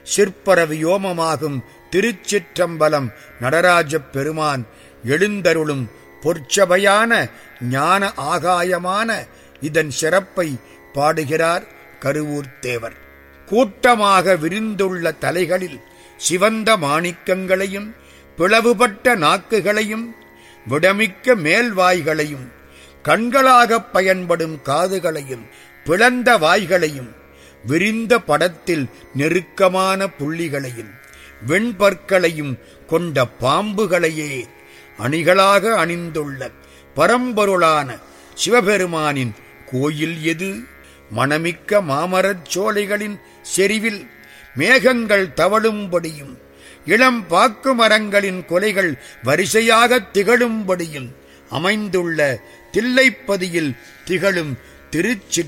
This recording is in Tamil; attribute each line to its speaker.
Speaker 1: சிற்பர வியோமமாகும் திருச்சிற்றம்பலம் நடராஜப் பெருமான் எழுந்தருளும் பொற்சபையான ஞான ஆகாயமான இதன் சிறப்பை பாடுகிறார் கருவூர் தேவர் கூட்டமாக விரிந்துள்ள தலைகளில் சிவந்த மாணிக்கங்களையும் பிளவுபட்ட நாக்குகளையும் விடமிக்க மேல்வாய்களையும் கண்களாகப் பயன்படும் காதுகளையும் பிளந்த வாய்களையும் விரிந்த படத்தில் நெருக்கமான புள்ளிகளையும் வெண்பற்களையும் கொண்ட பாம்புகளையே அணிகளாக அணிந்துள்ள பரம்பொருளான சிவபெருமானின் கோயில் எது மணமிக்க மாமரச் சோலைகளின் செறிவில் மேகங்கள் தவழும்படியும் இளம் பாக்கு மரங்களின் கொலைகள் வரிசையாகத் திகழும்படியும் அமைந்துள்ள தில்லைப்பதியில் திகழும் திருச்சிற்றம்பலம்